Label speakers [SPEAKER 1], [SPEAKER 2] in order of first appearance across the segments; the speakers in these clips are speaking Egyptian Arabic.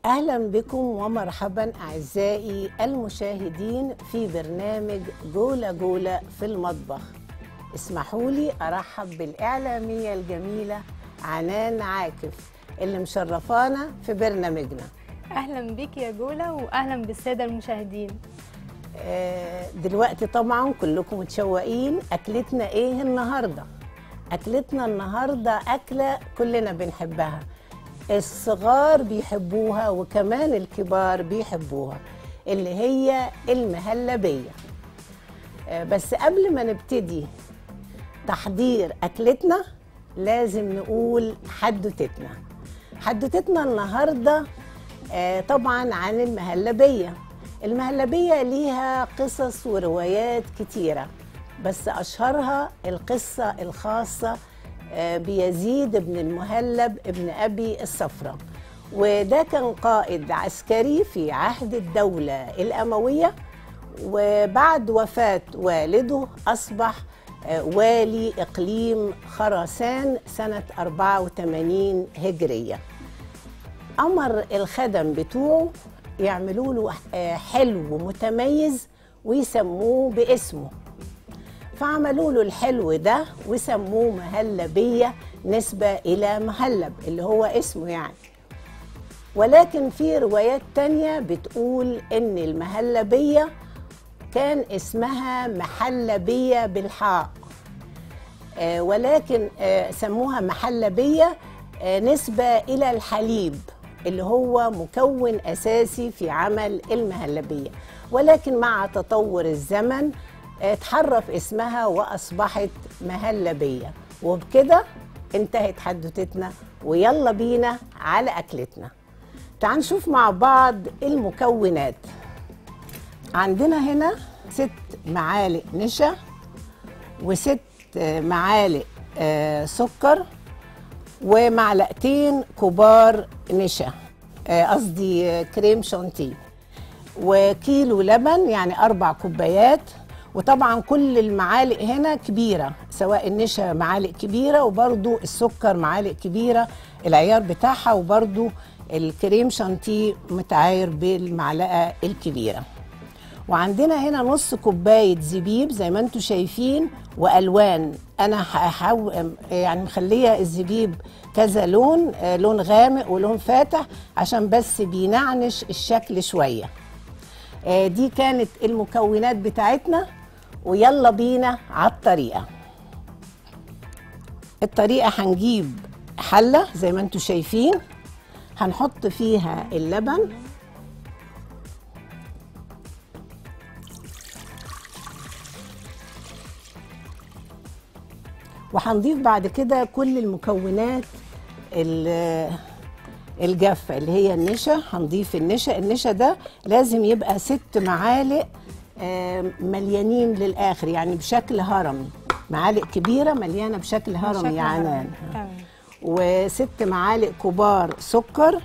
[SPEAKER 1] أهلا بكم ومرحبا أعزائي المشاهدين في برنامج جولة جولة في المطبخ اسمحوا لي أرحب بالإعلامية الجميلة عنان عاكف اللي مشرفانا في برنامجنا
[SPEAKER 2] اهلا بيك يا جوله واهلا بالساده المشاهدين
[SPEAKER 1] آه، دلوقتي طبعا كلكم متشوقين أكلتنا إيه النهاردة أكلتنا النهاردة أكلة كلنا بنحبها الصغار بيحبوها وكمان الكبار بيحبوها اللي هي المهلبية آه، بس قبل ما نبتدي تحضير أكلتنا لازم نقول حدوتتنا حدوتتنا النهاردة آه، طبعا عن المهلبية المهلبية ليها قصص وروايات كتيرة بس أشهرها القصة الخاصة آه، بيزيد بن المهلب ابن أبي الصفرة وده كان قائد عسكري في عهد الدولة الأموية وبعد وفاة والده أصبح آه، والي إقليم خراسان سنة 84 هجرية أمر الخدم بتوعه يعملوا له آه، حلو متميز ويسموه باسمه فعملوا له الحلو ده وسموه مهلبية نسبة إلى مهلب اللي هو اسمه يعني ولكن في روايات تانية بتقول إن المهلبية كان اسمها محلبية بالحاء آه، ولكن آه، سموها محلبية آه، نسبة إلى الحليب اللي هو مكون أساسي في عمل المهلبية ولكن مع تطور الزمن آه، اتحرف اسمها وأصبحت مهلبية وبكده انتهت حدوتتنا ويلا بينا على أكلتنا تعال نشوف مع بعض المكونات عندنا هنا ست معالق نشا وست آه، معالق آه، سكر ومعلقتين كبار نشا آه، قصدي آه، كريم شانتيه وكيلو لبن يعني أربع كوبايات وطبعا كل المعالق هنا كبيرة سواء النشا معالق كبيرة وبرضو السكر معالق كبيرة العيار بتاعها وبرضو الكريم شانتيه متعاير بالمعلقة الكبيرة وعندنا هنا نص كوبايه زبيب زي ما انتم شايفين والوان انا هحاول يعني مخليه الزبيب كذا لون آه، لون غامق ولون فاتح عشان بس بينعنش الشكل شويه آه، دي كانت المكونات بتاعتنا ويلا بينا على الطريقه الطريقه هنجيب حله زي ما انتم شايفين هنحط فيها اللبن وهنضيف بعد كده كل المكونات ال- الجافة اللي هي النشا هنضيف النشا النشا ده لازم يبقى ست معالق آه، مليانين للآخر يعني بشكل هرمي معالق كبيرة مليانة بشكل هرمي
[SPEAKER 2] بشكل
[SPEAKER 1] يا عنان
[SPEAKER 2] هرمي. تمام
[SPEAKER 1] وست معالق كبار سكر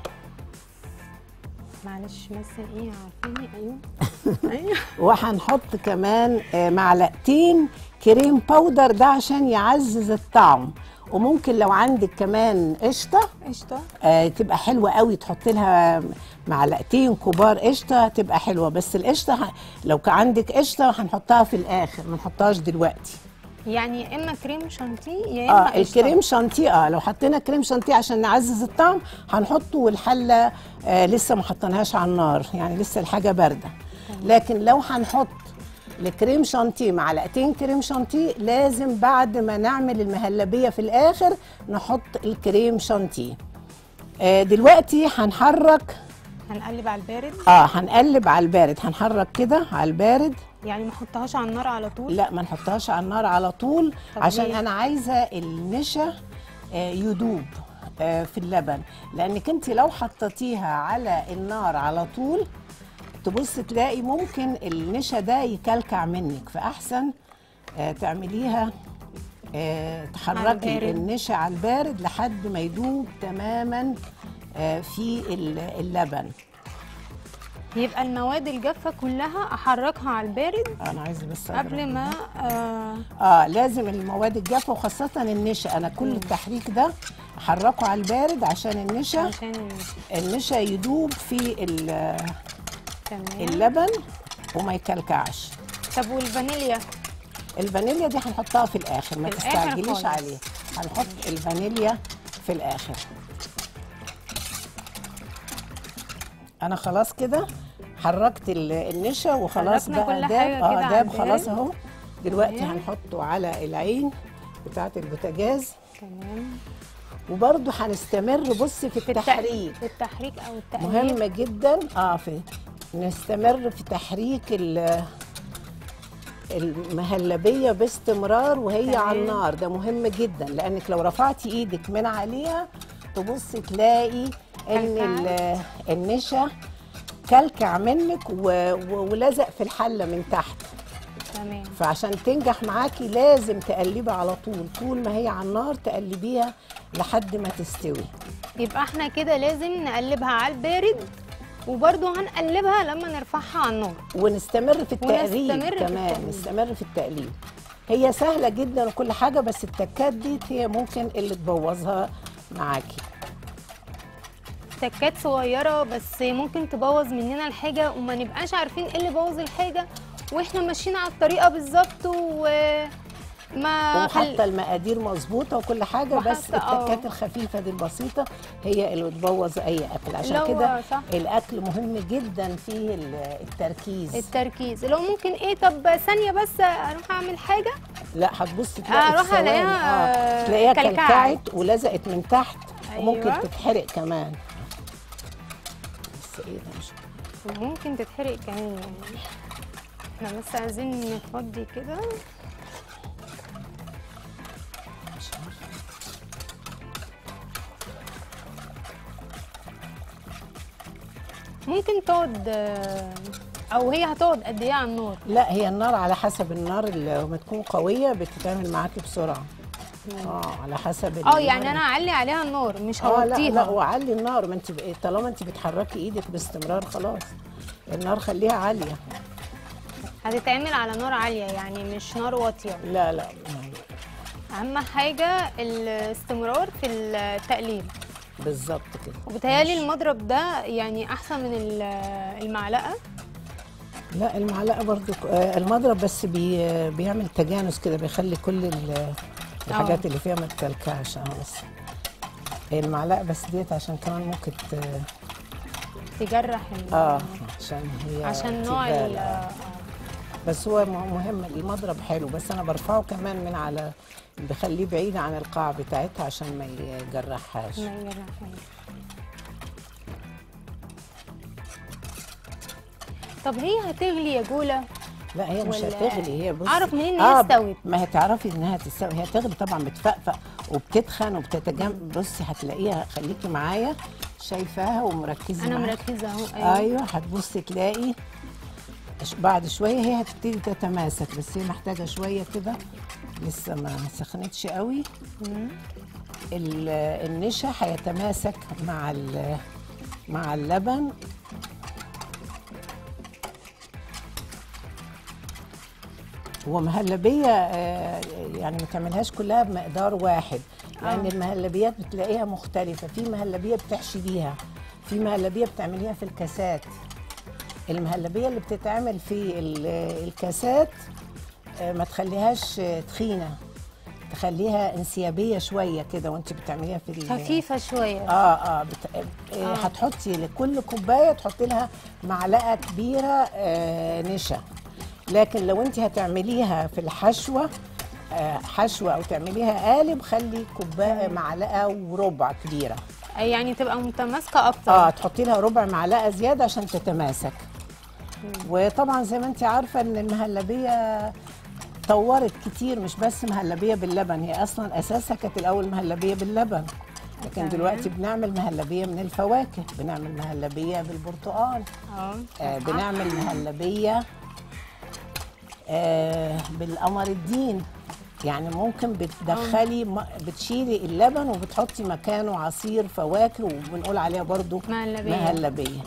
[SPEAKER 2] معلش مثل ايه عارفيني ايوه ايوه
[SPEAKER 1] وهنحط كمان آه، معلقتين كريم باودر ده عشان يعزز الطعم وممكن لو عندك كمان قشطه
[SPEAKER 2] قشطه
[SPEAKER 1] آه، تبقى حلوه قوي تحط لها معلقتين كبار قشطه تبقى حلوه بس القشطه ه- لو كان عندك قشطه هنحطها في الاخر ما نحطهاش دلوقتي
[SPEAKER 2] يعني يا اما كريم شانتيه يا اما
[SPEAKER 1] اه
[SPEAKER 2] قشطة.
[SPEAKER 1] الكريم شانتيه اه لو حطينا كريم شانتيه عشان نعزز الطعم هنحطه والحله آه لسه ما حطيناهاش على النار يعني لسه الحاجه بارده لكن لو هنحط الكريم شانتيه معلقتين كريم شانتيه لازم بعد ما نعمل المهلبيه في الاخر نحط الكريم شانتيه آه دلوقتي هنحرك
[SPEAKER 2] هنقلب على البارد
[SPEAKER 1] اه هنقلب على البارد هنحرك كده على البارد
[SPEAKER 2] يعني ما احطهاش على النار على طول
[SPEAKER 1] لا ما نحطهاش على النار على طول
[SPEAKER 2] طب
[SPEAKER 1] عشان
[SPEAKER 2] ليه؟
[SPEAKER 1] انا عايزه النشا آه، يدوب آه، في اللبن لانك انت لو حطيتيها على النار على طول تبص تلاقي ممكن النشا ده يكلكع منك فاحسن آه، تعمليها آه، تحركي
[SPEAKER 2] البارد.
[SPEAKER 1] النشا على البارد لحد ما يدوب تماما آه، في ال- اللبن
[SPEAKER 2] يبقى المواد الجافه كلها احركها على البارد
[SPEAKER 1] انا عايزه بس أضرب
[SPEAKER 2] قبل ما آه
[SPEAKER 1] اه لازم المواد الجافه وخاصه النشا انا كل التحريك ده حركه على البارد عشان النشا
[SPEAKER 2] عشان النشا.
[SPEAKER 1] النشا يدوب في ال-
[SPEAKER 2] تمام
[SPEAKER 1] اللبن وما يكلكعش
[SPEAKER 2] طب والفانيليا
[SPEAKER 1] الفانيليا دي هنحطها في الاخر ما
[SPEAKER 2] في الآخر
[SPEAKER 1] تستعجليش
[SPEAKER 2] خالص.
[SPEAKER 1] عليها هنحط الفانيليا في الاخر انا خلاص كده حركت ال- النشا وخلاص
[SPEAKER 2] حركنا
[SPEAKER 1] بقى
[SPEAKER 2] كل
[SPEAKER 1] داب
[SPEAKER 2] حاجة كده
[SPEAKER 1] اه
[SPEAKER 2] على
[SPEAKER 1] داب
[SPEAKER 2] البارد.
[SPEAKER 1] خلاص اهو دلوقتي
[SPEAKER 2] تمام.
[SPEAKER 1] هنحطه على العين بتاعه البوتاجاز
[SPEAKER 2] تمام
[SPEAKER 1] وبرده هنستمر بصي في
[SPEAKER 2] في التق-
[SPEAKER 1] التحريك
[SPEAKER 2] في التحريك او التقليب
[SPEAKER 1] مهم جدا اه في نستمر في تحريك ال- المهلبيه باستمرار وهي
[SPEAKER 2] تمام.
[SPEAKER 1] على النار ده مهم جدا لانك لو رفعتي ايدك من عليها تبصي تلاقي ان ال- النشا كلكع منك و- و- ولزق في الحله من تحت
[SPEAKER 2] تمام
[SPEAKER 1] فعشان تنجح معاكي لازم تقلبي على طول طول ما هي على النار تقلبيها لحد ما تستوي
[SPEAKER 2] يبقى احنا كده لازم نقلبها على البارد وبرده هنقلبها لما نرفعها على النار
[SPEAKER 1] ونستمر في التقليب
[SPEAKER 2] ونستمر في
[SPEAKER 1] كمان
[SPEAKER 2] التقليب.
[SPEAKER 1] نستمر في التقليب هي سهله جدا وكل حاجه بس التكات دي هي ممكن اللي تبوظها معاكي
[SPEAKER 2] تكات صغيره بس ممكن تبوظ مننا الحاجه وما نبقاش عارفين ايه اللي بوظ الحاجه واحنا ماشيين على الطريقه بالظبط وما
[SPEAKER 1] وحتى المقادير مظبوطه وكل حاجه بس
[SPEAKER 2] وحتى اه.
[SPEAKER 1] التكات الخفيفه دي البسيطه هي اللي بتبوظ اي اكل عشان
[SPEAKER 2] لو
[SPEAKER 1] كده
[SPEAKER 2] صح.
[SPEAKER 1] الاكل مهم جدا فيه ال- التركيز
[SPEAKER 2] التركيز لو ممكن ايه طب ثانيه بس اروح اعمل حاجه
[SPEAKER 1] لا هتبصي تلاقي
[SPEAKER 2] أروح
[SPEAKER 1] الثواني،
[SPEAKER 2] ألاقيها
[SPEAKER 1] اه تلاقيها
[SPEAKER 2] كلكعت.
[SPEAKER 1] كلكعت ولزقت من تحت وممكن
[SPEAKER 2] أيوة.
[SPEAKER 1] تتحرق كمان بس ايه ده مش
[SPEAKER 2] ممكن تتحرق كمان يعني احنا بس عايزين نفضي كده
[SPEAKER 1] مش عارفه
[SPEAKER 2] ممكن تقعد آه، او هي هتقعد قد ايه على النار
[SPEAKER 1] لا هي النار على حسب النار اللي لما تكون قويه بتتعمل معاكي بسرعه اه على حسب
[SPEAKER 2] اه
[SPEAKER 1] النار.
[SPEAKER 2] يعني انا اعلي عليها النار مش
[SPEAKER 1] اه لا لا
[SPEAKER 2] هوطيها
[SPEAKER 1] وعلي النار ما انت بقى- طالما انت بتحركي ايدك باستمرار خلاص النار خليها عاليه
[SPEAKER 2] هتتعمل على نار عاليه يعني مش نار واطيه
[SPEAKER 1] لا لا يعني
[SPEAKER 2] اهم حاجه الاستمرار في التقليب
[SPEAKER 1] بالظبط كده
[SPEAKER 2] وبتهيالي المضرب ده يعني احسن من ال- المعلقه
[SPEAKER 1] لا المعلقه برضو ك- آه، المضرب بس بي بيعمل تجانس كده بيخلي كل ال- الحاجات اللي فيها ما تكلكعش اه بس المعلقه بس ديت عشان كمان ممكن ت-
[SPEAKER 2] تجرح ال-
[SPEAKER 1] اه عشان هي
[SPEAKER 2] عشان نوع
[SPEAKER 1] تبان،
[SPEAKER 2] ال-
[SPEAKER 1] آه. بس هو م- مهم المضرب حلو بس انا برفعه كمان من على بخليه بعيد عن القاع بتاعتها عشان ما يجرحهاش
[SPEAKER 2] ما يجرحهاش. طب هي هتغلي يا جوله
[SPEAKER 1] لا هي مش
[SPEAKER 2] ولا-
[SPEAKER 1] هتغلي هي بصي
[SPEAKER 2] أعرف منين إن هي استوت؟
[SPEAKER 1] ما هي تعرفي انها تستوي هي تغلي طبعا بتفقفق وبتتخن وبتتجمع بصي هتلاقيها خليكي معايا شايفاها ومركزه
[SPEAKER 2] انا
[SPEAKER 1] معاها.
[SPEAKER 2] مركزه اهو ايوه
[SPEAKER 1] ايوه هتبصي تلاقي ش- بعد شويه هي هتبتدي تتماسك بس هي محتاجه شويه كده لسه ما سخنتش قوي ال- النشا هيتماسك مع ال- مع اللبن ومهلبيه آه، يعني ما تعملهاش كلها بمقدار واحد لان
[SPEAKER 2] آه.
[SPEAKER 1] المهلبيات بتلاقيها مختلفه في مهلبيه بتحشي بيها في مهلبيه بتعمليها في الكاسات المهلبيه اللي بتتعمل في ال- الكاسات آه، ما تخليهاش آه، تخينه تخليها انسيابيه شويه كده وانت بتعمليها في ال-
[SPEAKER 2] خفيفه شويه
[SPEAKER 1] اه اه, بت... آه. هتحطي لكل كوبايه تحطي لها معلقه كبيره آه نشا لكن لو انت هتعمليها في الحشوه آه حشوه او تعمليها قالب خلي كوبايه معلقه وربع كبيره
[SPEAKER 2] أي يعني تبقى متماسكه اكتر
[SPEAKER 1] اه تحطي لها ربع معلقه زياده عشان تتماسك وطبعا زي ما انت عارفه ان المهلبيه طورت كتير مش بس مهلبيه باللبن هي اصلا اساسها كانت الاول مهلبيه باللبن لكن
[SPEAKER 2] تمام.
[SPEAKER 1] دلوقتي بنعمل مهلبيه من الفواكه بنعمل مهلبيه بالبرتقال
[SPEAKER 2] اه
[SPEAKER 1] آه بنعمل مهلبيه آه بالقمر الدين يعني ممكن بتدخلي م- بتشيلي اللبن وبتحطي مكانه عصير فواكه وبنقول عليها برضو
[SPEAKER 2] مهلبية.
[SPEAKER 1] مهلبيه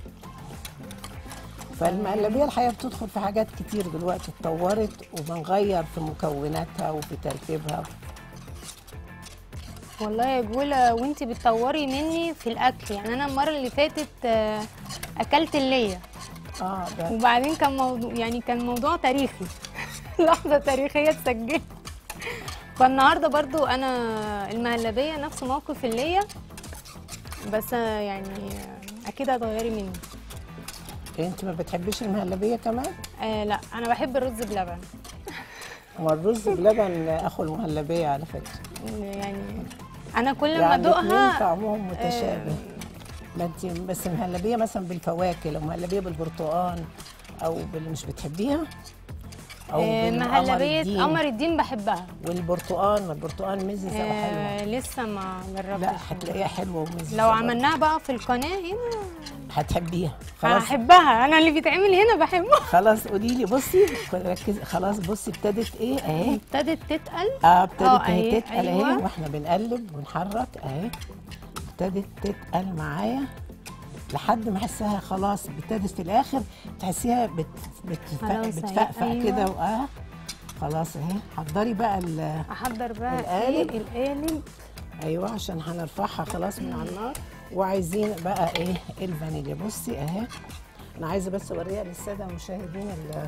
[SPEAKER 1] فالمهلبيه الحقيقه بتدخل في حاجات كتير دلوقتي اتطورت وبنغير في مكوناتها وفي تركيبها
[SPEAKER 2] والله يا جوله وانتي بتطوري مني في الاكل يعني انا المره اللي فاتت آه، اكلت الليه
[SPEAKER 1] اه ده
[SPEAKER 2] وبعدين كان موضوع يعني كان موضوع تاريخي لحظه تاريخيه اتسجلت فالنهارده برضو انا المهلبيه نفس موقف الليه بس آه، يعني آه، اكيد هتغيري مني
[SPEAKER 1] انت ما بتحبيش المهلبيه كمان
[SPEAKER 2] آه لا انا بحب الرز بلبن
[SPEAKER 1] هو الرز بلبن اخو المهلبيه على فكره
[SPEAKER 2] يعني انا كل ما
[SPEAKER 1] يعني الاتنين
[SPEAKER 2] ادوقها
[SPEAKER 1] طعمهم متشابه ما انت بس المهلبيه مثلا بالفواكه لو مهلبيه بالبرتقال او بال مش بتحبيها او
[SPEAKER 2] آه،
[SPEAKER 1] بالقمر
[SPEAKER 2] مهلبيه
[SPEAKER 1] الدين.
[SPEAKER 2] قمر الدين بحبها
[SPEAKER 1] والبرتقال ما البرتقال مززه وحلوه
[SPEAKER 2] آه لسه ما جربتش
[SPEAKER 1] لا هتلاقيها حلوه ومززه
[SPEAKER 2] لو
[SPEAKER 1] برضه.
[SPEAKER 2] عملناها بقى في القناه هنا
[SPEAKER 1] هتحبيها خلاص
[SPEAKER 2] هحبها انا اللي بيتعمل هنا بحبه
[SPEAKER 1] خلاص قولي لي بصي ركزي خلاص بصي ابتدت ايه اهي
[SPEAKER 2] ابتدت تتقل
[SPEAKER 1] اه ابتدت
[SPEAKER 2] آه،
[SPEAKER 1] اهي
[SPEAKER 2] أهي،
[SPEAKER 1] تتقل اهي
[SPEAKER 2] أيوة.
[SPEAKER 1] واحنا بنقلب ونحرك اهي ابتدت تتقل معايا لحد ما احسها خلاص ابتدت في الاخر تحسيها بت بتف...
[SPEAKER 2] خلاص أهي،
[SPEAKER 1] بتفقفق
[SPEAKER 2] أيوة.
[SPEAKER 1] كده واه خلاص اهي حضري بقى ال-
[SPEAKER 2] احضر بقى
[SPEAKER 1] القالب.
[SPEAKER 2] ايه القالب
[SPEAKER 1] ايوه عشان هنرفعها خلاص من على النار وعايزين بقى ايه الفانيليا بصي اهي انا عايزه بس اوريها للساده المشاهدين ال-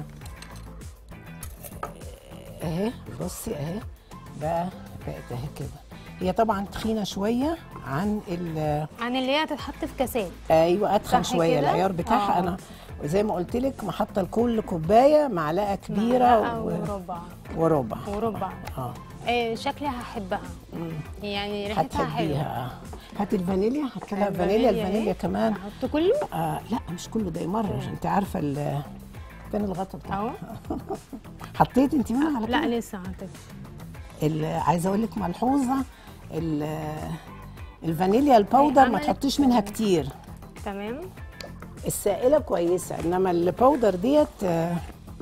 [SPEAKER 1] اهي بصي اهي بقى بقت اهي كده هي طبعا تخينه شويه عن ال
[SPEAKER 2] عن اللي هي تتحط في كاسات
[SPEAKER 1] ايوه اتخن
[SPEAKER 2] صح
[SPEAKER 1] شويه
[SPEAKER 2] كده؟
[SPEAKER 1] العيار بتاعها
[SPEAKER 2] آه.
[SPEAKER 1] انا زي ما قلت لك محطه لكل كوبايه معلقه كبيره
[SPEAKER 2] معلقة
[SPEAKER 1] و...
[SPEAKER 2] وربع
[SPEAKER 1] وربع
[SPEAKER 2] وربع
[SPEAKER 1] اه
[SPEAKER 2] إيه شكلي هحبها يعني ريحتها حلوه
[SPEAKER 1] هتحبيها اه هاتي الفانيليا حطي لها
[SPEAKER 2] الفانيليا
[SPEAKER 1] فانيليا
[SPEAKER 2] أهي.
[SPEAKER 1] الفانيليا كمان
[SPEAKER 2] احط كله
[SPEAKER 1] آه لا مش كله ده مره عشان انت عارفه ال فين الغطا بتاعها
[SPEAKER 2] اهو
[SPEAKER 1] حطيتي انت منها على
[SPEAKER 2] لا
[SPEAKER 1] كده
[SPEAKER 2] لسه هحط
[SPEAKER 1] ال- عايزه اقول لك ملحوظه ال- الفانيليا الباودر ما
[SPEAKER 2] عملت-
[SPEAKER 1] تحطيش منها كتير
[SPEAKER 2] تمام
[SPEAKER 1] السائله كويسه انما الباودر ديت آه،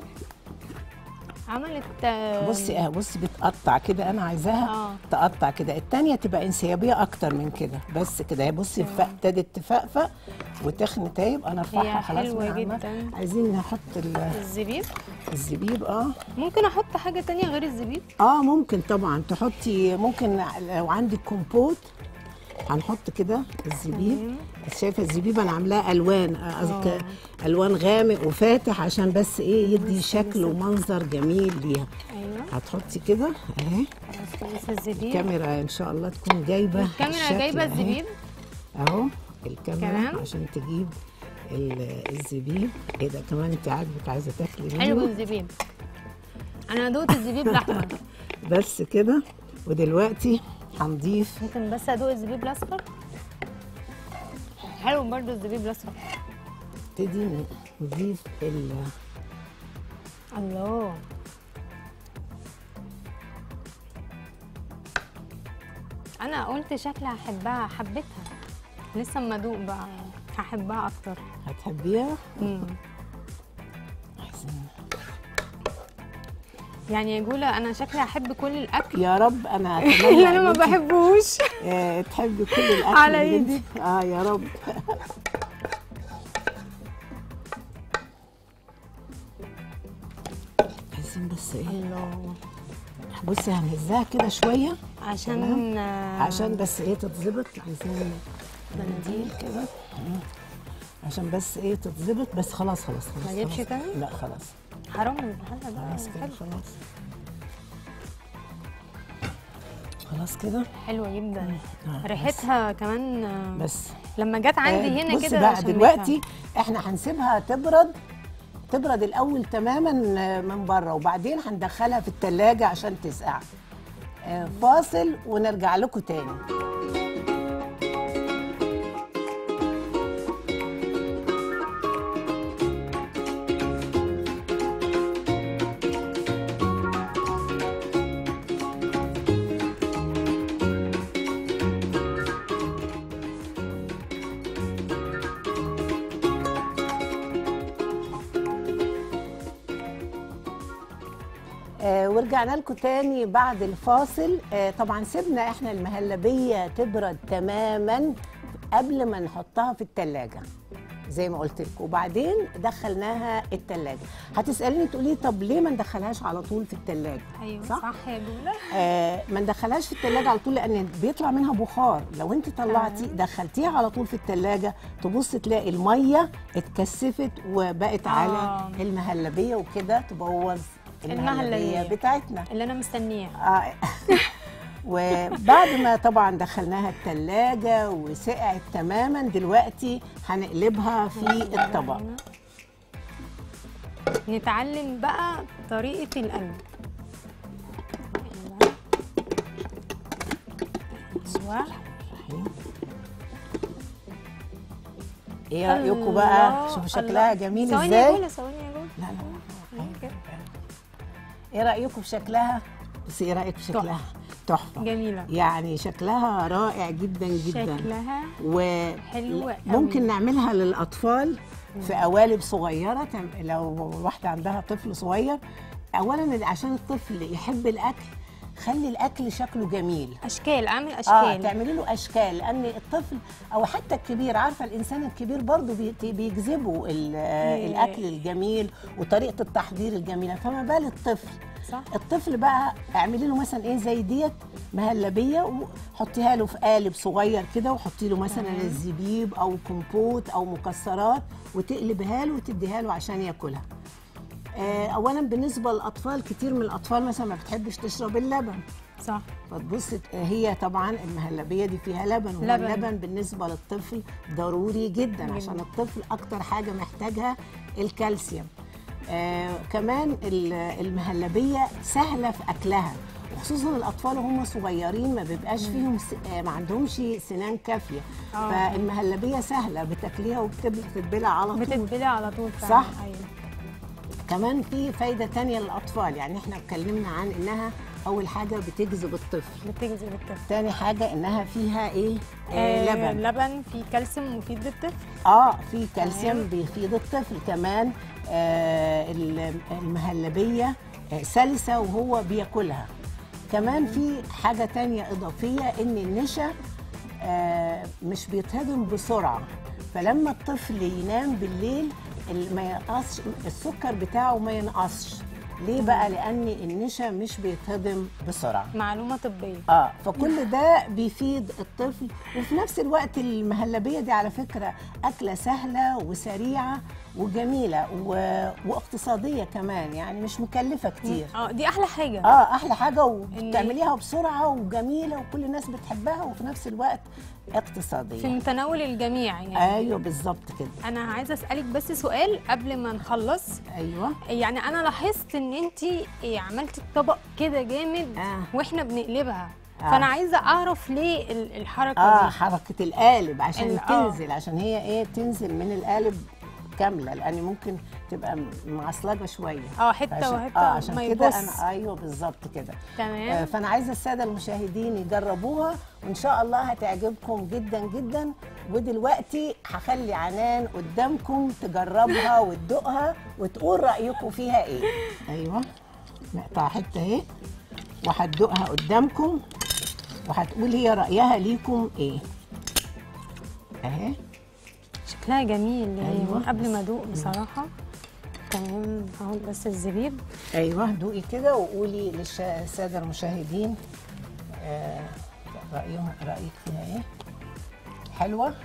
[SPEAKER 2] عملت آه،
[SPEAKER 1] بصي اه بصي بتقطع كده انا عايزاها
[SPEAKER 2] آه.
[SPEAKER 1] تقطع كده التانية تبقى انسيابيه اكتر من كده بس كده هي بصي ف- ابتدت تفقفق وتخن تايب انا ارفعها
[SPEAKER 2] هي
[SPEAKER 1] خلاص
[SPEAKER 2] حلوة
[SPEAKER 1] من على النار.
[SPEAKER 2] جداً.
[SPEAKER 1] عايزين نحط ال-
[SPEAKER 2] الزبيب
[SPEAKER 1] الزبيب اه
[SPEAKER 2] ممكن احط حاجه تانية غير الزبيب
[SPEAKER 1] اه ممكن طبعا تحطي ممكن لو عندك كومبوت هنحط كده الزبيب شايفه الزبيب انا عاملاه الوان آه، قصدي الوان غامق وفاتح عشان بس ايه يدي شكل ومنظر جميل ليها
[SPEAKER 2] ايوه
[SPEAKER 1] هتحطي كده اهي
[SPEAKER 2] خلاص خلص الزبيب
[SPEAKER 1] الكاميرا ان شاء الله تكون جايبه
[SPEAKER 2] الكاميرا
[SPEAKER 1] الشكل
[SPEAKER 2] جايبه
[SPEAKER 1] أهي.
[SPEAKER 2] الزبيب
[SPEAKER 1] اهو الكاميرا
[SPEAKER 2] كمان؟
[SPEAKER 1] عشان تجيب ال- الزبيب ايه ده كمان انت عاجبك عايزه تاكلي
[SPEAKER 2] حلو
[SPEAKER 1] منه
[SPEAKER 2] الزبيب انا دوقت الزبيب الاحمر
[SPEAKER 1] بس كده ودلوقتي هنضيف
[SPEAKER 2] ممكن بس ادوق الزبيب الاصفر حلو برضو الزبيب الاصفر
[SPEAKER 1] نبتدي نضيف ال
[SPEAKER 2] الله انا قلت شكلها هحبها حبيتها لسه اما ادوق بقى هحبها اكتر
[SPEAKER 1] هتحبيها
[SPEAKER 2] مم.
[SPEAKER 1] عايزين-
[SPEAKER 2] يعني يا جوله انا شكلي هحب كل الاكل
[SPEAKER 1] يا رب انا اتمنى
[SPEAKER 2] اللي انا ما
[SPEAKER 1] إن إنتي،
[SPEAKER 2] بحبوش
[SPEAKER 1] آه، تحبي كل الاكل
[SPEAKER 2] على
[SPEAKER 1] اللي إنتي-
[SPEAKER 2] إيدك.
[SPEAKER 1] اه يا رب عايزين بس ايه
[SPEAKER 2] الله
[SPEAKER 1] بصي هنهزها كده شويه
[SPEAKER 2] عشان آه،
[SPEAKER 1] عشان بس ايه تتظبط عايزين منديل كده مم. عشان بس ايه تتظبط بس خلاص خلاص خلاص
[SPEAKER 2] ما اجيبش
[SPEAKER 1] خلاص.
[SPEAKER 2] تاني؟
[SPEAKER 1] لا خلاص
[SPEAKER 2] حرام الحلقه بقى
[SPEAKER 1] خلاص كده
[SPEAKER 2] حلو.
[SPEAKER 1] خلاص خلاص كده
[SPEAKER 2] حلوه جدا
[SPEAKER 1] آه،
[SPEAKER 2] ريحتها كمان آه،
[SPEAKER 1] بس
[SPEAKER 2] لما جت عندي
[SPEAKER 1] آه،
[SPEAKER 2] هنا
[SPEAKER 1] بصي
[SPEAKER 2] كده
[SPEAKER 1] بقى
[SPEAKER 2] شميتها.
[SPEAKER 1] دلوقتي احنا هنسيبها تبرد تبرد الاول تماما آه، من بره وبعدين هندخلها في التلاجة عشان تسقع آه، فاصل ونرجع لكم تاني آه، ورجعنا لكم تاني بعد الفاصل آه، طبعا سيبنا احنا المهلبية تبرد تماما قبل ما نحطها في التلاجة زي ما قلت لك وبعدين دخلناها التلاجة هتسالني تقولي طب ليه ما ندخلهاش على طول في التلاجة
[SPEAKER 2] ايوه
[SPEAKER 1] صح؟
[SPEAKER 2] صح, صح يا جوله
[SPEAKER 1] آه ما ندخلهاش في التلاجة على طول لان بيطلع منها بخار لو انت طلعتي دخلتيها على طول في التلاجة تبص تلاقي الميه اتكثفت وبقت
[SPEAKER 2] آه.
[SPEAKER 1] على المهلبيه وكده تبوظ المهلبيه
[SPEAKER 2] المهلبية.
[SPEAKER 1] بتاعتنا
[SPEAKER 2] اللي انا مستنياه
[SPEAKER 1] آه. وبعد ما طبعا دخلناها التلاجة وسقعت تماما دلوقتي هنقلبها في الطبق
[SPEAKER 2] نتعلم بقى طريقه القلب ايوه
[SPEAKER 1] ايه رايكم بقى
[SPEAKER 2] الله،
[SPEAKER 1] شوفوا شكلها
[SPEAKER 2] الله.
[SPEAKER 1] جميل
[SPEAKER 2] ثواني يا
[SPEAKER 1] ازاي
[SPEAKER 2] جوله ثواني يا جوله
[SPEAKER 1] لا لا
[SPEAKER 2] كده.
[SPEAKER 1] ايه رايكم في شكلها بس ايه رايك في شكلها تحفه
[SPEAKER 2] جميله
[SPEAKER 1] يعني شكلها رائع جدا جدا
[SPEAKER 2] شكلها
[SPEAKER 1] و
[SPEAKER 2] حلو قوي.
[SPEAKER 1] ممكن نعملها للاطفال في قوالب صغيره تعم- لو واحده عندها طفل صغير اولا عشان الطفل يحب الاكل خلي الاكل شكله جميل
[SPEAKER 2] اشكال اعمل
[SPEAKER 1] اه
[SPEAKER 2] اشكال
[SPEAKER 1] تعملي له اشكال لان الطفل او حتى الكبير عارفه الانسان الكبير برضه بي- بيجذبه ال- آه،
[SPEAKER 2] إيه.
[SPEAKER 1] الاكل الجميل وطريقه التحضير الجميله فما بال الطفل
[SPEAKER 2] صح
[SPEAKER 1] الطفل بقى اعملي له مثلا ايه زي ديت مهلبيه وحطيها له في قالب صغير كده وحطي له مثلا الزبيب او كومبوت او مكسرات وتقلبها له وتديها له عشان ياكلها آه، اولا بالنسبه للاطفال كتير من الاطفال مثلا ما بتحبش تشرب اللبن
[SPEAKER 2] صح
[SPEAKER 1] فتبص ت- هي طبعا المهلبيه دي فيها لبن وهو
[SPEAKER 2] لبن.
[SPEAKER 1] اللبن بالنسبه للطفل ضروري جدا عشان الطفل اكتر حاجه محتاجها الكالسيوم آه كمان ال- المهلبيه سهله في اكلها وخصوصا الاطفال وهم صغيرين ما بيبقاش فيهم س... آه ما عندهمش سنان كافيه
[SPEAKER 2] آه.
[SPEAKER 1] فالمهلبيه سهله بتاكليها وبتتبلع على طول
[SPEAKER 2] بتتبلع على طول فعلا.
[SPEAKER 1] صح.
[SPEAKER 2] ايوه
[SPEAKER 1] كمان في فايده تانية للاطفال يعني احنا اتكلمنا عن انها اول حاجه بتجذب الطفل
[SPEAKER 2] بتجذب الطفل
[SPEAKER 1] تاني حاجة إنها فيها إيه؟ آه
[SPEAKER 2] آه،
[SPEAKER 1] لبن
[SPEAKER 2] لبن فيه كالسيوم مفيد للطفل
[SPEAKER 1] آه في كالسيوم
[SPEAKER 2] تمام.
[SPEAKER 1] بيفيد الطفل كمان آه ال- المهلبية آه سلسة وهو بياكلها كمان في حاجة تانية إضافية إن النشا آه مش بيتهضم بسرعة فلما الطفل ينام بالليل ال- ما ينقصش السكر بتاعه ما ينقصش ليه بقى؟ لأن النشا مش بيتهضم بسرعة
[SPEAKER 2] معلومه طبيه
[SPEAKER 1] اه فكل ده بيفيد الطفل وفي نفس الوقت المهلبيه دي على فكره اكله سهله وسريعه وجميله و... واقتصاديه كمان يعني مش مكلفه كتير
[SPEAKER 2] اه دي احلى حاجه
[SPEAKER 1] اه احلى حاجه وبتعمليها بسرعه وجميله وكل الناس بتحبها وفي نفس الوقت
[SPEAKER 2] في
[SPEAKER 1] اقتصاديه
[SPEAKER 2] متناول الجميع يعني
[SPEAKER 1] ايوه بالظبط كده
[SPEAKER 2] انا عايزه اسالك بس سؤال قبل ما نخلص
[SPEAKER 1] ايوه
[SPEAKER 2] يعني انا لاحظت ان انت عملتي الطبق كده جامد
[SPEAKER 1] آه.
[SPEAKER 2] واحنا بنقلبها
[SPEAKER 1] آه.
[SPEAKER 2] فانا عايزه اعرف ليه ال- الحركه
[SPEAKER 1] اه
[SPEAKER 2] دي
[SPEAKER 1] حركه القالب عشان
[SPEAKER 2] ال- آه.
[SPEAKER 1] تنزل عشان هي ايه تنزل من القالب كامله لان ممكن تبقى م- معصلجه شويه
[SPEAKER 2] اه حته
[SPEAKER 1] عشان-
[SPEAKER 2] وحته
[SPEAKER 1] اه عشان
[SPEAKER 2] ما
[SPEAKER 1] كده
[SPEAKER 2] يبص
[SPEAKER 1] انا ايوه بالظبط كده
[SPEAKER 2] تمام.
[SPEAKER 1] آه فانا عايزه الساده المشاهدين يجربوها وان شاء الله هتعجبكم جدا جدا ودلوقتي هخلي عنان قدامكم تجربها وتدوقها وتقول رايكم فيها ايه ايوه نقطع حته اهي وهتدوقها قدامكم وهتقول هي رايها ليكم ايه اهي
[SPEAKER 2] شكلها جميل يعني
[SPEAKER 1] أيوة.
[SPEAKER 2] من قبل ما ادوق بصراحه تمام اهو بس الزبيب
[SPEAKER 1] ايوه دوقي كده وقولي للساده المشاهدين آه رايهم رايك فيها ايه حلوه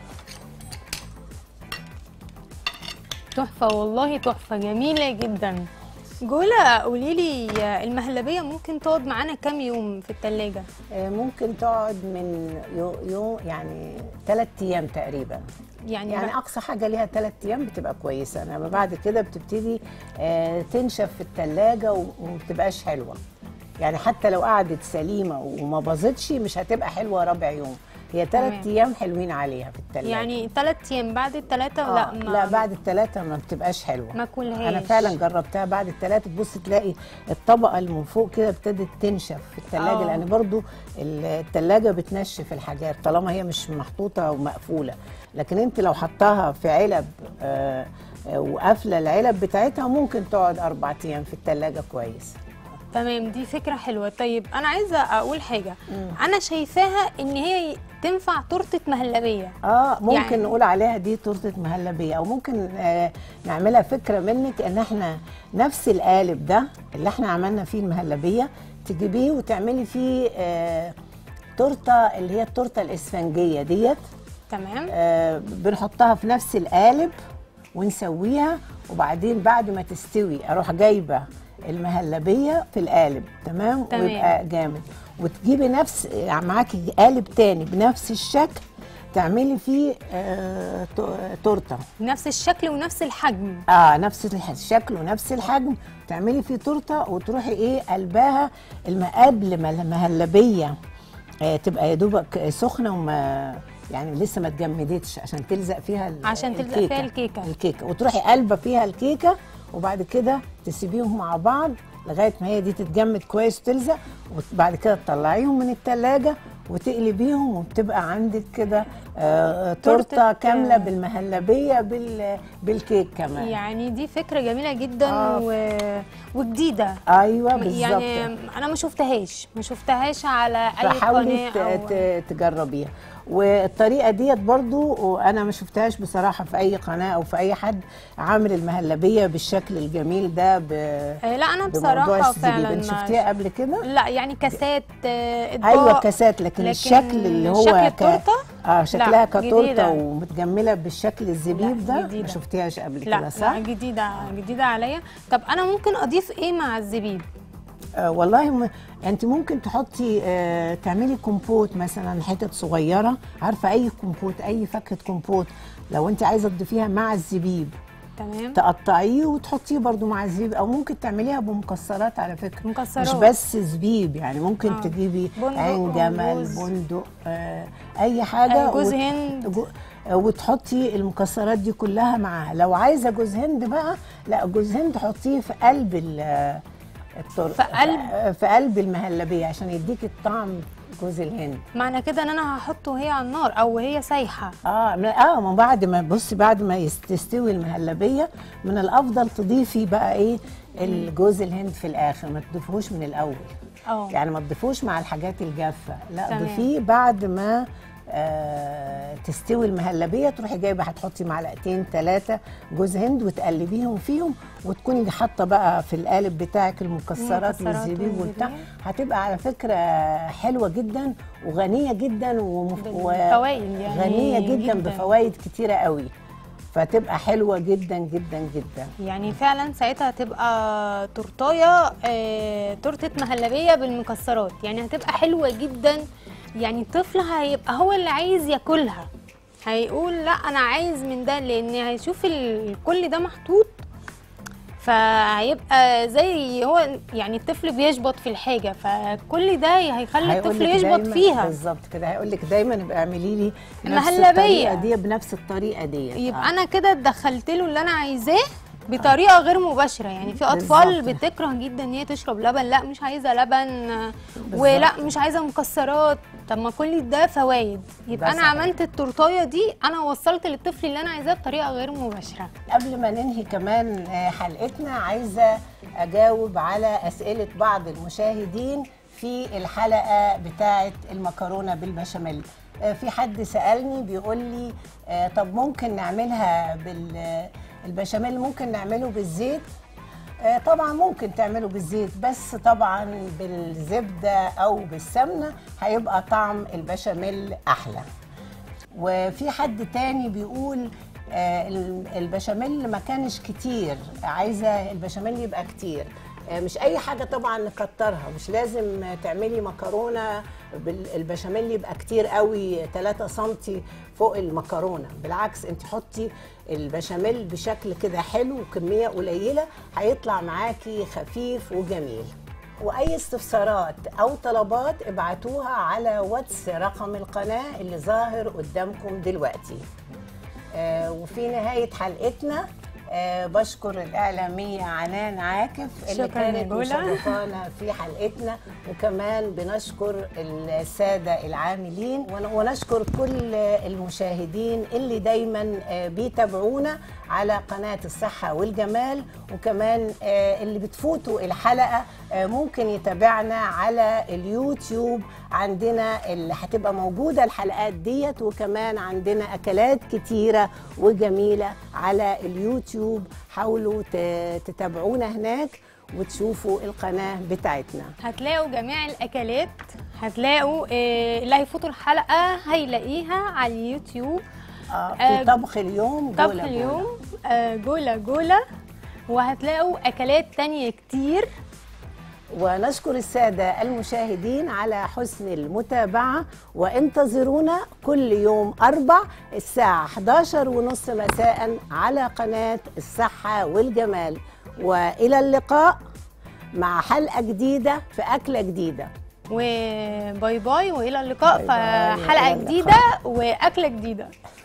[SPEAKER 2] تحفه والله تحفه جميله جدا جولا قولي لي المهلبيه ممكن تقعد معانا كام يوم في التلاجة
[SPEAKER 1] آه ممكن تقعد من يوم يو يعني ثلاث ايام تقريبا
[SPEAKER 2] يعني,
[SPEAKER 1] يعني
[SPEAKER 2] بقى-
[SPEAKER 1] اقصى حاجه ليها ثلاث ايام بتبقى كويسه انما بعد كده بتبتدي آه تنشف في الثلاجه وما بتبقاش حلوه يعني حتى لو قعدت سليمه وما باظتش مش هتبقى حلوه رابع يوم هي ثلاث
[SPEAKER 2] تمام.
[SPEAKER 1] ايام حلوين عليها في الثلاجه
[SPEAKER 2] يعني ثلاث ايام بعد الثلاثه
[SPEAKER 1] آه
[SPEAKER 2] لا ما
[SPEAKER 1] لا بعد الثلاثه ما بتبقاش حلوه
[SPEAKER 2] ما كلهاش
[SPEAKER 1] انا فعلا جربتها بعد الثلاثه تبص تلاقي الطبقه اللي من فوق كده ابتدت تنشف في الثلاجه
[SPEAKER 2] آه.
[SPEAKER 1] لان برضو الثلاجه بتنشف الحاجات طالما هي مش محطوطه ومقفوله لكن انت لو حطاها في علب آه، آه، وقافله العلب بتاعتها ممكن تقعد اربع ايام في الثلاجه كويس
[SPEAKER 2] تمام دي فكره حلوه طيب انا عايزه اقول حاجه انا شايفاها ان هي تنفع تورته مهلبيه
[SPEAKER 1] اه ممكن
[SPEAKER 2] يعني-
[SPEAKER 1] يعني نقول عليها دي تورته مهلبيه او ممكن آه نعملها فكره منك ان احنا نفس القالب ده اللي احنا عملنا فيه المهلبيه تجيبيه وتعملي فيه آه تورته اللي هي التورته الاسفنجيه ديت
[SPEAKER 2] تمام
[SPEAKER 1] آه بنحطها في نفس القالب ونسويها وبعدين بعد ما تستوي اروح جايبه المهلبيه في القالب تمام,
[SPEAKER 2] تمام.
[SPEAKER 1] ويبقى جامد وتجيبي نفس معاكي قالب تاني بنفس الشكل تعملي فيه آه تو- تورته
[SPEAKER 2] نفس الشكل ونفس الحجم
[SPEAKER 1] اه نفس الح- الشكل ونفس الحجم تعملي فيه تورته وتروحي ايه قلبها الم قبل ما المهلبيه آه تبقى يا دوبك سخنه وما يعني لسه ما اتجمدتش عشان تلزق فيها ال-
[SPEAKER 2] عشان تلزق فيها الكيكة.
[SPEAKER 1] الكيكه وتروحي قلبه فيها الكيكه وبعد كده تسيبيهم مع بعض لغايه ما هي دي تتجمد كويس وتلزق وبعد كده تطلعيهم من التلاجة وتقلبيهم وبتبقى عندك كده آه
[SPEAKER 2] تورتة،
[SPEAKER 1] تورته كامله
[SPEAKER 2] آه،
[SPEAKER 1] بالمهلبيه بال بالكيك كمان
[SPEAKER 2] يعني دي فكره جميله جدا
[SPEAKER 1] آه.
[SPEAKER 2] و... وجديده
[SPEAKER 1] ايوه بالظبط
[SPEAKER 2] يعني انا ما شفتهاش ما شفتهاش على اي
[SPEAKER 1] فحاولي
[SPEAKER 2] قناه
[SPEAKER 1] ت-
[SPEAKER 2] أو...
[SPEAKER 1] ت- تجربيها والطريقه ديت برضو وانا ما شفتهاش بصراحه في اي قناه او في اي حد عامل المهلبيه بالشكل الجميل ده ب
[SPEAKER 2] آه، لا انا
[SPEAKER 1] بموضوع
[SPEAKER 2] بصراحه
[SPEAKER 1] الزبيب
[SPEAKER 2] فعلا
[SPEAKER 1] انت
[SPEAKER 2] ما
[SPEAKER 1] شفتيها قبل كده
[SPEAKER 2] لا يعني كاسات آه، اطباق
[SPEAKER 1] ايوه كاسات لكن,
[SPEAKER 2] لكن
[SPEAKER 1] الشكل اللي هو
[SPEAKER 2] شكل
[SPEAKER 1] ك-
[SPEAKER 2] التورتة؟
[SPEAKER 1] اه شكلها كتورته
[SPEAKER 2] جديدة.
[SPEAKER 1] ومتجمله بالشكل الزبيب
[SPEAKER 2] لا،
[SPEAKER 1] ده
[SPEAKER 2] جديدة.
[SPEAKER 1] ما شفتيهاش قبل
[SPEAKER 2] لا
[SPEAKER 1] كده صح
[SPEAKER 2] لا جديده جديده عليا طب انا ممكن اضيف ايه مع الزبيب
[SPEAKER 1] آه والله م... انت ممكن تحطي آه تعملي كومبوت مثلا حتت صغيره عارفه اي كومبوت اي فاكهه كومبوت لو انت عايزه تضيفيها مع الزبيب
[SPEAKER 2] تمام
[SPEAKER 1] تقطعيه وتحطيه برضو مع الزبيب او ممكن تعمليها بمكسرات على فكره
[SPEAKER 2] مكسرات.
[SPEAKER 1] مش بس زبيب يعني ممكن
[SPEAKER 2] آه.
[SPEAKER 1] آه. تجيبي
[SPEAKER 2] بندق
[SPEAKER 1] عين
[SPEAKER 2] أو
[SPEAKER 1] جمل
[SPEAKER 2] جوز.
[SPEAKER 1] بندق آه اي حاجه
[SPEAKER 2] آه، جوز
[SPEAKER 1] وت-
[SPEAKER 2] هند.
[SPEAKER 1] جو- آه، وتحطي المكسرات دي كلها معاها لو عايزه جوز هند بقى لا جوز هند حطيه في قلب ال- الطر...
[SPEAKER 2] في قلب؟
[SPEAKER 1] في قلب المهلبيه عشان يديك الطعم جوز الهند
[SPEAKER 2] معنى كده ان انا هحطه وهي على النار او وهي سايحه
[SPEAKER 1] اه من اه من بعد ما بصي بعد ما يست- تستوي المهلبيه من الافضل تضيفي بقى ايه الجوز الهند في الاخر ما تضيفوش من الاول
[SPEAKER 2] اه
[SPEAKER 1] يعني ما تضيفوش مع الحاجات الجافه لا
[SPEAKER 2] تمام.
[SPEAKER 1] ضيفيه بعد ما آه تستوي المهلبيه تروحي جايبه هتحطي معلقتين ثلاثه جوز هند وتقلبيهم فيهم وتكوني حاطه بقى في القالب بتاعك المكسرات
[SPEAKER 2] المكسرات
[SPEAKER 1] والزبيب والبتاع
[SPEAKER 2] والزبيب.
[SPEAKER 1] هتبقى على فكره حلوه جدا وغنيه جدا ومف... و-
[SPEAKER 2] بالفوائد يعني
[SPEAKER 1] غنيه جدا,
[SPEAKER 2] جداً.
[SPEAKER 1] بفوائد كتيره قوي فتبقى حلوه جدا جدا جدا
[SPEAKER 2] يعني فعلا ساعتها هتبقى تورتايه آه، تورته مهلبيه بالمكسرات يعني هتبقى حلوه جدا يعني الطفل هيبقى هو اللي عايز ياكلها هيقول لا انا عايز من ده لان هيشوف ال- كل ده محطوط فهيبقى زي هو يعني الطفل بيشبط في الحاجه فكل ده هيخلي
[SPEAKER 1] هيقول
[SPEAKER 2] الطفل
[SPEAKER 1] لك
[SPEAKER 2] يشبط
[SPEAKER 1] دايماً-
[SPEAKER 2] فيها
[SPEAKER 1] بالظبط كده هيقول لك دايما ابقى اعملي لي نفس
[SPEAKER 2] المهلبية.
[SPEAKER 1] الطريقه دي بنفس الطريقه دي
[SPEAKER 2] يبقى انا كده دخلت له اللي انا عايزاه بطريقه غير مباشره يعني في اطفال
[SPEAKER 1] بالظبط.
[SPEAKER 2] بتكره جدا ان هي تشرب لبن لا مش عايزه لبن آه،
[SPEAKER 1] بالظبط.
[SPEAKER 2] ولا مش عايزه مكسرات طب ما كل ده فوائد يبقى
[SPEAKER 1] ده
[SPEAKER 2] انا
[SPEAKER 1] صحيح.
[SPEAKER 2] عملت التورتايه دي انا وصلت للطفل اللي انا عايزاه بطريقه غير مباشره
[SPEAKER 1] قبل ما ننهي كمان آه، حلقتنا عايزه اجاوب على اسئله بعض المشاهدين في الحلقه بتاعه المكرونه بالبشاميل آه، في حد سالني بيقول لي آه، طب ممكن نعملها بالبشاميل ممكن نعمله بالزيت آه، طبعا ممكن تعمله بالزيت بس طبعا بالزبده او بالسمنه هيبقى طعم البشاميل احلى وفي حد تاني بيقول آه، ال- البشاميل ما كانش كتير عايزه البشاميل يبقى كتير آه، مش اي حاجه طبعا نكترها مش لازم آه، تعملي مكرونه بال- البشاميل يبقى كتير قوي 3 سم فوق المكرونه بالعكس انت حطي البشاميل بشكل كده حلو وكميه قليله هيطلع معاكي خفيف وجميل واي استفسارات او طلبات ابعتوها على واتس رقم القناه اللي ظاهر قدامكم دلوقتي آه، وفي نهايه حلقتنا آه بشكر الإعلامية عنان عاكف اللي
[SPEAKER 2] شكراً يا
[SPEAKER 1] كانت
[SPEAKER 2] جولة.
[SPEAKER 1] مشرفانا في حلقتنا وكمان بنشكر السادة العاملين ون- ونشكر كل المشاهدين اللي دايما آه، بيتابعونا على قناة الصحة والجمال وكمان آه، اللي بتفوتوا الحلقة آه، ممكن يتابعنا على اليوتيوب عندنا اللي هتبقى موجودة الحلقات ديت وكمان عندنا أكلات كتيرة وجميلة على اليوتيوب حاولوا ت- تتابعونا هناك وتشوفوا القناة بتاعتنا
[SPEAKER 2] هتلاقوا جميع الاكلات هتلاقوا آه، اللي هيفوتوا الحلقه هيلاقيها على اليوتيوب
[SPEAKER 1] آه في
[SPEAKER 2] آه،
[SPEAKER 1] طبخ اليوم
[SPEAKER 2] طبخ
[SPEAKER 1] جولة
[SPEAKER 2] اليوم آه، جوله جوله وهتلاقوا اكلات تانية كتير
[SPEAKER 1] ونشكر السادة المشاهدين على حسن المتابعة وانتظرونا كل يوم أربع الساعة 11 ونص مساء على قناة الصحة والجمال وإلى اللقاء مع حلقة جديدة في أكلة جديدة
[SPEAKER 2] وباي باي والى اللقاء
[SPEAKER 1] باي
[SPEAKER 2] في
[SPEAKER 1] باي،
[SPEAKER 2] حلقه
[SPEAKER 1] وإلى اللقاء.
[SPEAKER 2] جديده واكله جديده